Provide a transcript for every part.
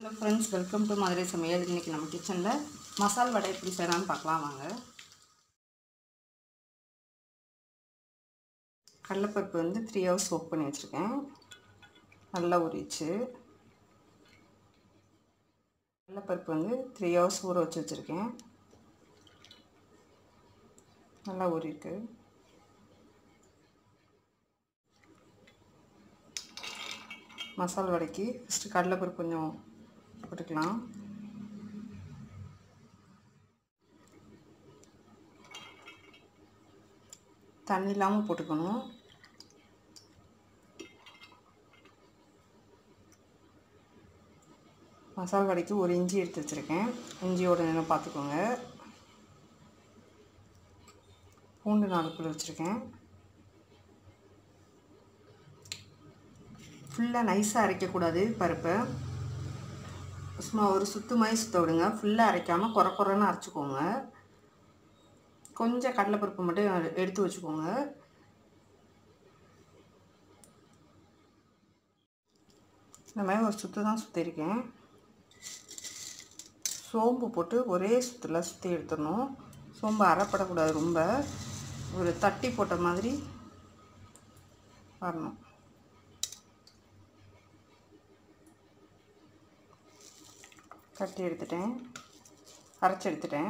hello friends welcome to Madurai சமையல் இன்றைக்கி நம்ம கிச்சனில் மசால் வடை எப்படி செய்யலாம்னு பார்க்கலாம் வாங்க கடலைப்பருப்பு வந்து த்ரீ ஹவர்ஸ் சோக் பண்ணி வச்சுருக்கேன் நல்லா ஊறிச்சு கடலைப்பருப்பு வந்து த்ரீ ஹவர்ஸ் ஊற வச்சு வச்சுருக்கேன் நல்லா ஊறிருக்கு மசால் வடைக்கு ஃபஸ்ட்டு கடலைப்பருப்பு கொஞ்சம் போட்டுக்கலாம் தண்ணி இல்லாமல் போட்டுக்கணும் மசால் வடைக்கு ஒரு இஞ்சி எடுத்து வச்சுருக்கேன் இஞ்சியோட நிலம் பார்த்துக்கோங்க பூண்டு நாலு புல் வச்சுருக்கேன் ஃபுல்லாக நைஸாக அரைக்கக்கூடாது பருப்பை சும்மா ஒரு சுத்து மாதிரி சுத்த விடுங்க ஃபுல்லாக அரைக்காமல் குறை குறைன்னு அரைச்சிக்கோங்க கொஞ்சம் கடலைப்பருப்பு மட்டும் எடுத்து வச்சுக்கோங்க இந்த மாதிரி ஒரு சுற்று தான் சுற்றிருக்கேன் சோம்பு போட்டு ஒரே சுற்றில் சுற்றி எடுத்துடணும் சோம்பு அரைப்படக்கூடாது ரொம்ப ஒரு தட்டி போட்ட மாதிரி வரணும் தட்டி எடுத்துட்டேன் அரைச்சி எடுத்துட்டேன்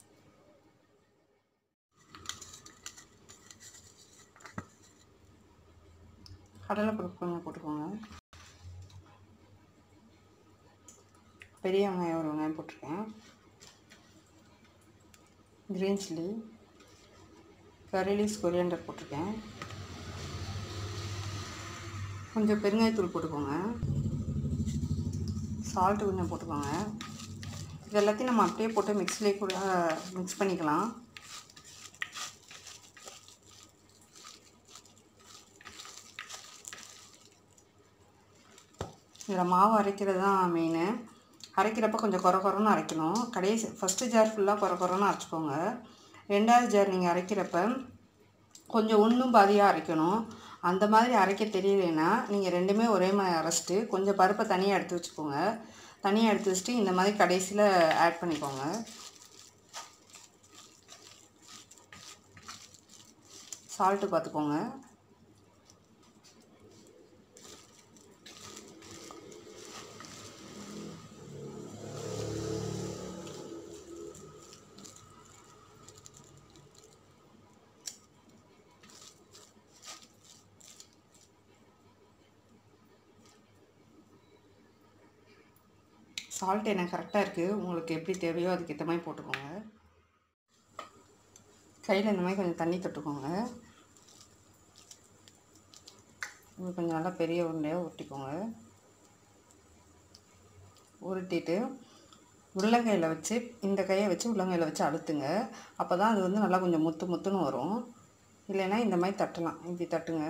கடலைப்பருப்பு கொஞ்சம் போட்டுக்கோங்க பெரிய வெங்காயம் ஒரு வெங்காயம் போட்டிருக்கேன் க்ரீன் சில்லி கரிலீஸ் கொரியாண்டர் போட்டிருக்கேன் கொஞ்சம் பெருங்காயத்தூள் போட்டுக்கோங்க சால்ட்டு கொஞ்சம் போட்டுக்கோங்க இது எல்லாத்தையும் நம்ம அப்படியே போட்டு மிக்ஸிலே கூட மிக்ஸ் பண்ணிக்கலாம் இதில் மாவு அரைக்கிறது தான் மெயின் அரைக்கிறப்ப கொஞ்சம் குறை குறைன்னு அரைக்கணும் கடைசி ஃபஸ்ட்டு ஜார் ஃபுல்லாக குறை குறைன்னு அரைச்சிக்கோங்க ரெண்டாவது ஜார் நீங்கள் அரைக்கிறப்ப கொஞ்சம் ஒன்றும் பாதியாக அரைக்கணும் அந்த மாதிரி அரைக்க தெரியலைன்னா நீங்கள் ரெண்டுமே ஒரே மாதிரி அரைச்சிட்டு கொஞ்சம் பருப்பை தனியாக எடுத்து வச்சுக்கோங்க தனியாக எடுத்து வச்சுட்டு இந்த மாதிரி கடைசியில் ஆட் பண்ணிக்கோங்க சால்ட்டு பார்த்துக்கோங்க சால்ட் எனக்கு கரெக்டாக இருக்குது உங்களுக்கு எப்படி தேவையோ அதுக்கேற்ற மாதிரி போட்டுக்கோங்க கையில் இந்த மாதிரி கொஞ்சம் தண்ணி தொட்டுக்கோங்க இது கொஞ்சம் நல்லா பெரிய உருண்டையாக உருட்டிக்கோங்க உருட்டிட்டு உள்ளங்கையில் வச்சு இந்த கையை வச்சு உள்ளங்கையில் வச்சு அழுத்துங்க அப்போ தான் அது வந்து நல்லா கொஞ்சம் முத்து முத்துன்னு வரும் இல்லைன்னா இந்த மாதிரி தட்டலாம் இப்படி தட்டுங்க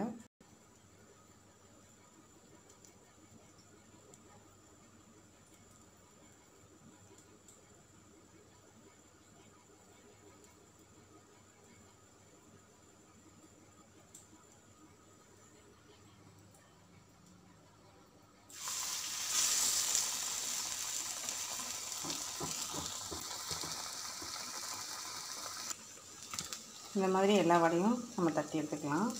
இந்த மாதிரி எல்லா வடையும் நம்ம தட்டி எடுத்துக்கலாம்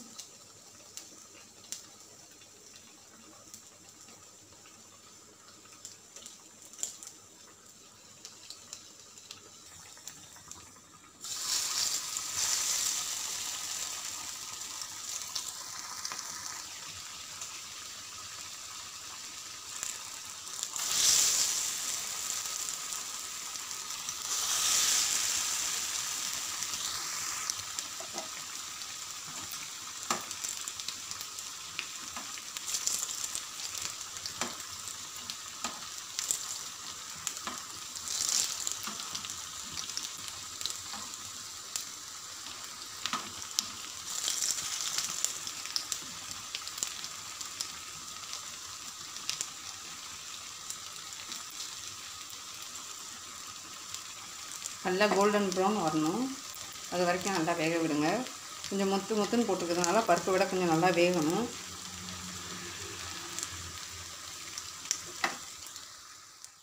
நல்லா கோல்டன் ப்ரௌன் வரணும் அது வரைக்கும் நல்லா வேக விடுங்க கொஞ்சம் முத்து முத்துன்னு போட்டுக்கிறதுனால பருப்பை விட கொஞ்சம் நல்லா வேகணும்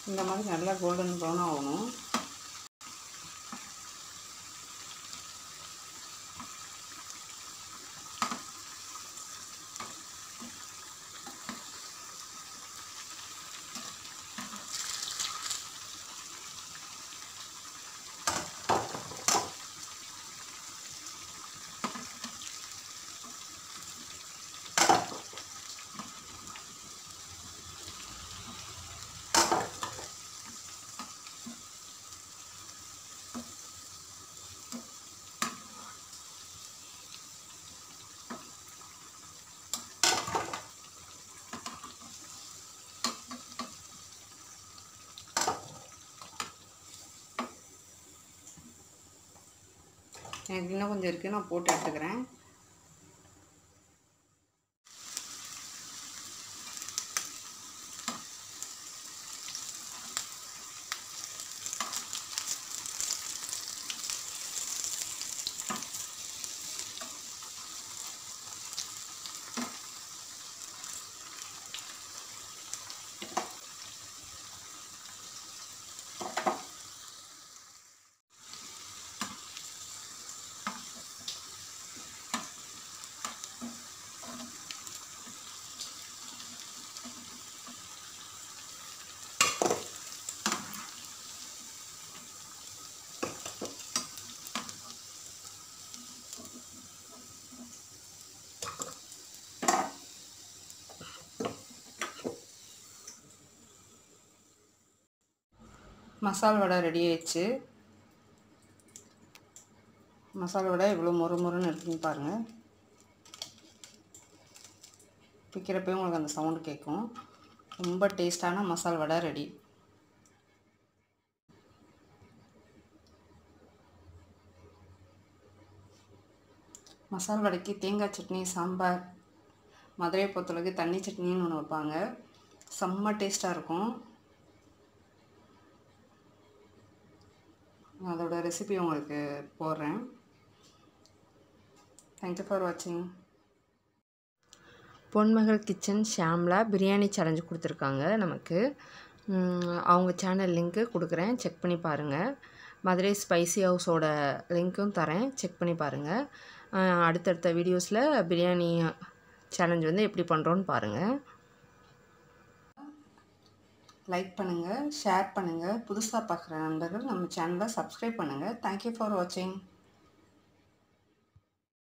இந்த மாதிரி நல்லா கோல்டன் ப்ரௌன் ஆகணும் எனக்கு இன்னும் கொஞ்சம் இருக்குது நான் போட்டு எடுத்துக்கிறேன் மசால் வடை ரெடி ஆயிடுச்சு மசாலா வடை இவ்வளோ மொறு மொறுன்னு இருக்குன்னு பாருங்கள் பிக்கிறப்பே உங்களுக்கு அந்த சவுண்டு கேட்கும் ரொம்ப டேஸ்டான மசால் வடை ரெடி மசால் வடைக்கு தேங்காய் சட்னி சாம்பார் மதுரையை பொறுத்தளவுக்கு தண்ணி சட்னின்னு ஒன்று வைப்பாங்க செம்ம டேஸ்ட்டாக இருக்கும் அதோட ரெசிபி உங்களுக்கு போடுறேன் தேங்க்யூ ஃபார் வாட்சிங் பொன்மகள் கிச்சன் ஷாம்லா பிரியாணி சேலஞ்சு கொடுத்துருக்காங்க நமக்கு உம், அவங்க சேனல் லிங்க்கு கொடுக்குறேன் செக் பண்ணி பாருங்கள் மதுரை ஸ்பைசி ஹவுஸோட லிங்க்கும் தரேன் செக் பண்ணி பாருங்கள் அஹ், அடுத்தடுத்த வீடியோஸில் பிரியாணி சேலஞ்ச் வந்து எப்படி பண்ணுறோன்னு பாருங்கள் லைக் பண்ணுங்கள் ஷேர் பண்ணுங்கள் புதுசாக பார்க்குற நண்பர்கள் நம்ம சேனலை சப்ஸ்கிரைப் பண்ணுங்கள் தேங்க்யூ ஃபார் வாட்சிங்